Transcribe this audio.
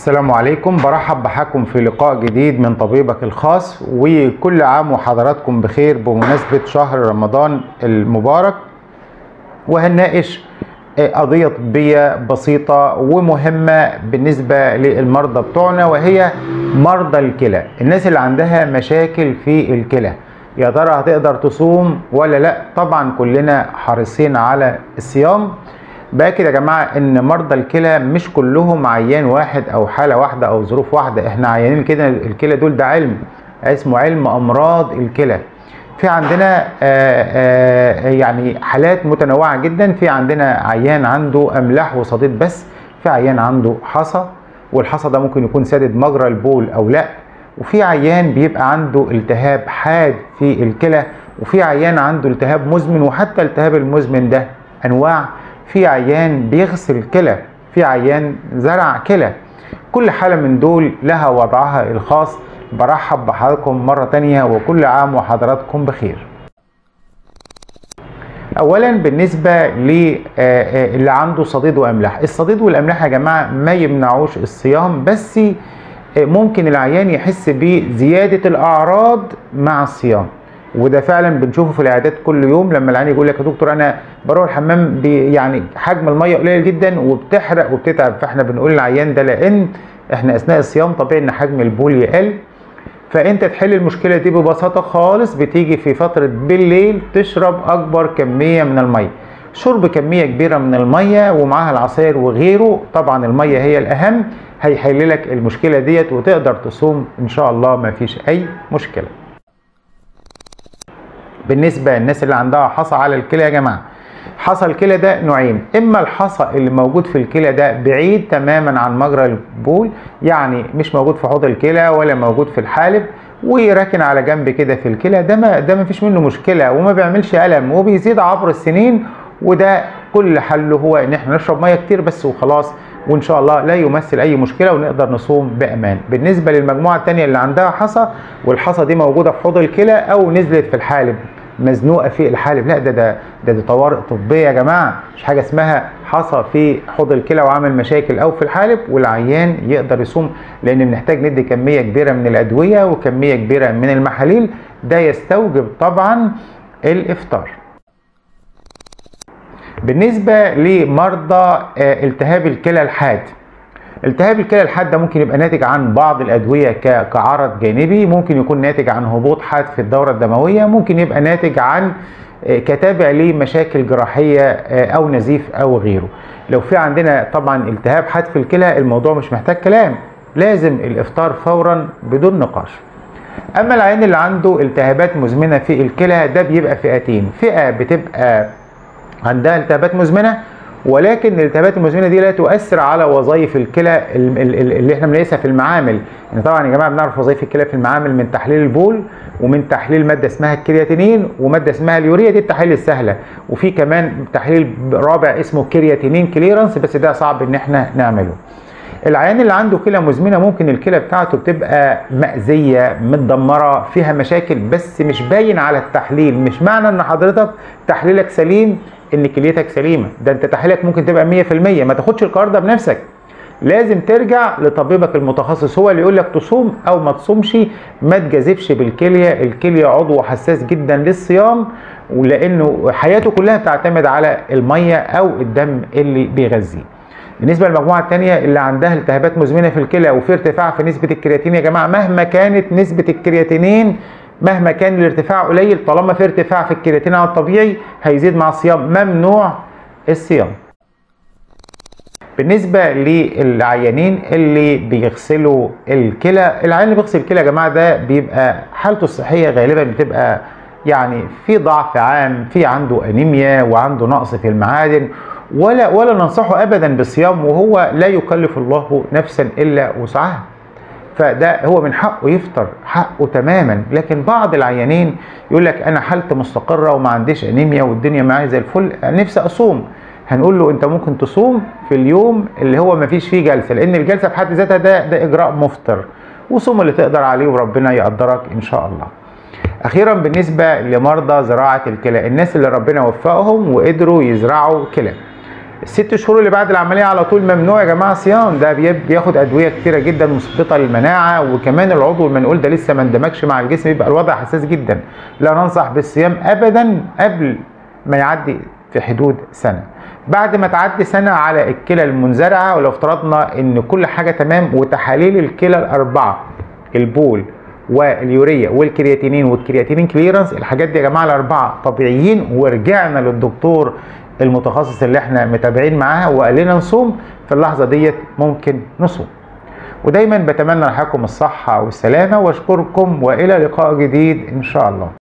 السلام عليكم برحب بحكم في لقاء جديد من طبيبك الخاص وكل عام وحضراتكم بخير بمناسبة شهر رمضان المبارك وهنناقش قضية طبية بسيطة ومهمة بالنسبة للمرضى بتوعنا وهي مرضى الكلى الناس اللي عندها مشاكل في الكلى يا ترى هتقدر تصوم ولا لا طبعا كلنا حريصين على الصيام باكد يا جماعه ان مرضى الكلى مش كلهم عيان واحد او حاله واحده او ظروف واحده احنا عيانين كده الكلى دول ده علم اسمه علم امراض الكلى في عندنا آآ آآ يعني حالات متنوعه جدا في عندنا عيان عنده املاح وصديد بس في عيان عنده حصى والحصى ده ممكن يكون سادد مجرى البول او لا وفي عيان بيبقى عنده التهاب حاد في الكلى وفي عيان عنده التهاب مزمن وحتى التهاب المزمن ده انواع في عيان بيغسل الكلى في عيان زرع كلى كل حالة من دول لها وضعها الخاص برحب بحضراتكم مرة تانية وكل عام وحضراتكم بخير اولا بالنسبة للي عنده صديد واملاح الصديد والاملاح يا جماعة ما يمنعوش الصيام بس ممكن العيان يحس بزيادة الاعراض مع الصيام وده فعلا بنشوفه في العيادات كل يوم لما العيان يقول لك يا دكتور انا بروح الحمام يعني حجم الميه قليل جدا وبتحرق وبتتعب فاحنا بنقول للعيان ده لان احنا اثناء الصيام طبيعي ان حجم البول يقل فانت تحل المشكله دي ببساطه خالص بتيجي في فتره بالليل تشرب اكبر كميه من الميه شرب كميه كبيره من الميه ومعاها العصاير وغيره طبعا الميه هي الاهم هيحل لك المشكله ديت وتقدر تصوم ان شاء الله ما فيش اي مشكله بالنسبه للناس اللي عندها حصى على الكلى يا جماعه حصى الكلى ده نوعين اما الحصى اللي موجود في الكلى ده بعيد تماما عن مجرى البول يعني مش موجود في حوض الكلى ولا موجود في الحالب وراكن على جنب كده في الكلى ده ما ده ما فيش منه مشكله وما بيعملش الم وبيزيد عبر السنين وده كل حله هو ان احنا نشرب ميه كتير بس وخلاص وان شاء الله لا يمثل اي مشكله ونقدر نصوم بامان بالنسبه للمجموعه الثانيه اللي عندها حصى والحصى دي موجوده في حوض الكلى او نزلت في الحالب مزنوقه في الحالب لا ده ده ده, ده طوارئ طبيه يا جماعه مش حاجه اسمها حصى في حوض الكلى وعمل مشاكل او في الحالب والعيان يقدر يصوم لان بنحتاج ندي كميه كبيره من الادويه وكميه كبيره من المحاليل ده يستوجب طبعا الافطار بالنسبه لمرضى التهاب الكلى الحاد التهاب الكلى الحاد ده ممكن يبقى ناتج عن بعض الادويه كعرض جانبي ممكن يكون ناتج عن هبوط حاد في الدوره الدمويه ممكن يبقى ناتج عن كتابع لمشاكل جراحيه او نزيف او غيره لو في عندنا طبعا التهاب حاد في الكلى الموضوع مش محتاج كلام لازم الافطار فورا بدون نقاش اما العيان اللي عنده التهابات مزمنه في الكلى ده بيبقى فئتين فئه بتبقى عندها التهابات مزمنه ولكن الالتهابات المزمنه دي لا تؤثر على وظائف الكلى اللي احنا بنقيسها في المعامل يعني طبعا يا جماعه بنعرف وظائف الكلى في المعامل من تحليل البول ومن تحليل ماده اسمها الكرياتينين وماده اسمها اليوريا دي التحاليل السهله وفي كمان تحليل رابع اسمه كرياتينين كليرنس بس ده صعب ان احنا نعمله العيان اللي عنده كلى مزمنه ممكن الكلى بتاعته بتبقى مأذيه متدمره فيها مشاكل بس مش باين على التحليل مش معنى ان حضرتك تحليلك سليم ان كليتك سليمه ده انت تحليلك ممكن تبقى 100% ما تاخدش القرار ده بنفسك لازم ترجع لطبيبك المتخصص هو اللي يقول لك تصوم او ما تصومش ما تجازفش بالكليه الكليه عضو حساس جدا للصيام ولانه حياته كلها بتعتمد على الميه او الدم اللي بيغذيه بالنسبه للمجموعه الثانيه اللي عندها التهابات مزمنه في الكلى وفي ارتفاع في نسبه الكرياتين يا جماعه مهما كانت نسبه الكرياتينين مهما كان الارتفاع قليل طالما في ارتفاع في الكرياتين على الطبيعي هيزيد مع الصيام ممنوع الصيام بالنسبه للعيانين اللي بيغسلوا الكلى العيان اللي بيغسل الكلى يا جماعه ده بيبقى حالته الصحيه غالبا بتبقى يعني في ضعف عام في عنده انيميا وعنده نقص في المعادن ولا ولا ننصحه ابدا بالصيام وهو لا يكلف الله نفسا الا وسعها فده هو من حقه يفطر حقه تماما لكن بعض العيانين يقول لك انا حالتي مستقره وما عنديش انيميا والدنيا معايا زي الفل نفسي اصوم هنقول له انت ممكن تصوم في اليوم اللي هو ما فيش فيه جلسه لان الجلسه في حد ذاتها ده ده اجراء مفطر وصوم اللي تقدر عليه وربنا يقدرك ان شاء الله اخيرا بالنسبه لمرضى زراعه الكلى الناس اللي ربنا وفقهم وقدروا يزرعوا كلى الست شهور اللي بعد العمليه على طول ممنوع يا جماعه صيام ده بي- بياخد ادويه كتيره جدا مثبطه للمناعه وكمان العضو المنقول ده لسه ما اندمجش مع الجسم يبقى الوضع حساس جدا لا ننصح بالصيام ابدا قبل ما يعدي في حدود سنه بعد ما تعدي سنه على الكلى المنزرعه ولو افترضنا ان كل حاجه تمام وتحاليل الكلى الاربعه البول واليوريا والكرياتينين والكرياتينين كليرنس الحاجات دي يا جماعه الاربعه طبيعيين ورجعنا للدكتور المتخصص اللي احنا متابعين معاها وقال لنا نصوم في اللحظه ديت ممكن نصوم ودايما بتمنى لحضراتكم الصحه والسلامه واشكركم والى لقاء جديد ان شاء الله